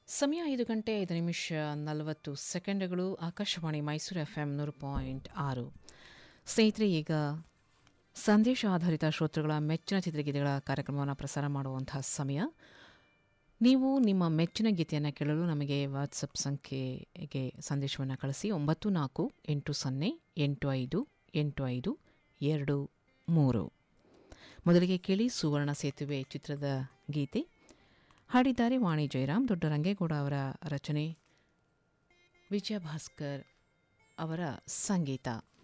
ಸಮಯ ಐದು ಗಂಟೆ ಐದು ನಿಮಿಷ ನಲವತ್ತು ಸೆಕೆಂಡ್ಗಳು ಆಕಾಶವಾಣಿ ಮೈಸೂರು ಎಫ್ ಎಂ ನೂರು ಪಾಯಿಂಟ್ ಆರು ಸ್ನೇಹಿತರೆ ಈಗ ಸಂದೇಶ ಆಧಾರಿತ ಶ್ರೋತೃಗಳ ಮೆಚ್ಚಿನ ಚಿತ್ರಗೀತೆಗಳ ಕಾರ್ಯಕ್ರಮವನ್ನು ಪ್ರಸಾರ ಮಾಡುವಂತಹ ಸಮಯ ನೀವು ನಿಮ್ಮ ಮೆಚ್ಚಿನ ಗೀತೆಯನ್ನು ಕೇಳಲು ನಮಗೆ ವಾಟ್ಸಪ್ ಸಂಖ್ಯೆಗೆ ಸಂದೇಶವನ್ನು ಕಳಿಸಿ ಒಂಬತ್ತು ನಾಲ್ಕು ಎಂಟು ಸೊನ್ನೆ ಎಂಟು ಐದು ಎಂಟು ಐದು ಎರಡು ಮೂರು ಮೊದಲಿಗೆ ಕೇಳಿ ಸುವರ್ಣ ಸೇತುವೆ ಚಿತ್ರದ ಗೀತೆ ಹಾಡಿದ್ದಾರೆ ವಾಣಿ ಜಯರಾಮ್ ದೊಡ್ಡ ರಂಗೇಗೌಡ ಅವರ ರಚನೆ ವಿಜಯ ಭಾಸ್ಕರ್ ಅವರ ಸಂಗೀತ